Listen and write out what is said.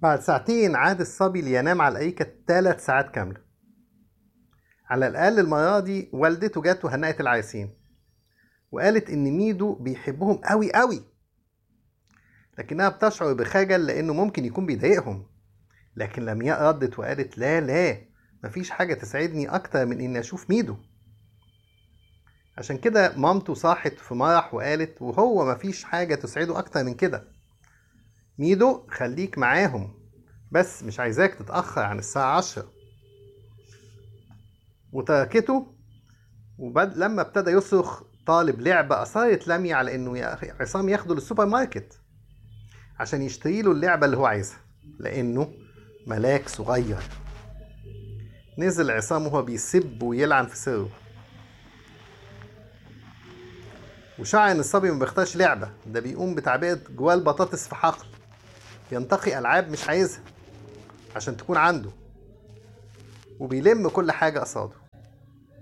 بعد ساعتين عاد الصبي لينام على الأيكة ثلاث ساعات كاملة على الأقل المرة دي والدته جت وهنأت العريسين وقالت إن ميدو بيحبهم قوي قوي لكنها بتشعر بخجل لأنه ممكن يكون بيضايقهم لكن لمياء ردت وقالت لا لا مفيش حاجة تسعدني أكتر من إني أشوف ميدو عشان كده مامته صاحت في مرح وقالت وهو مفيش حاجة تسعده أكتر من كده ميدو خليك معاهم بس مش عايزاك تتأخر عن الساعة عشرة وتركته وبد... لما ابتدى يصرخ طالب لعبة أصرت لمي على إنه يا أخي عصام ياخده للسوبر ماركت عشان يشتري له اللعبة اللي هو عايزها لأنه ملاك صغير نزل عصام وهو بيسب ويلعن في سره وشعر ان الصبي ما بيختارش لعبة ده بيقوم بتعبئة جوال بطاطس في حقل ينتقي ألعاب مش عايزها عشان تكون عنده وبيلم كل حاجة قصاده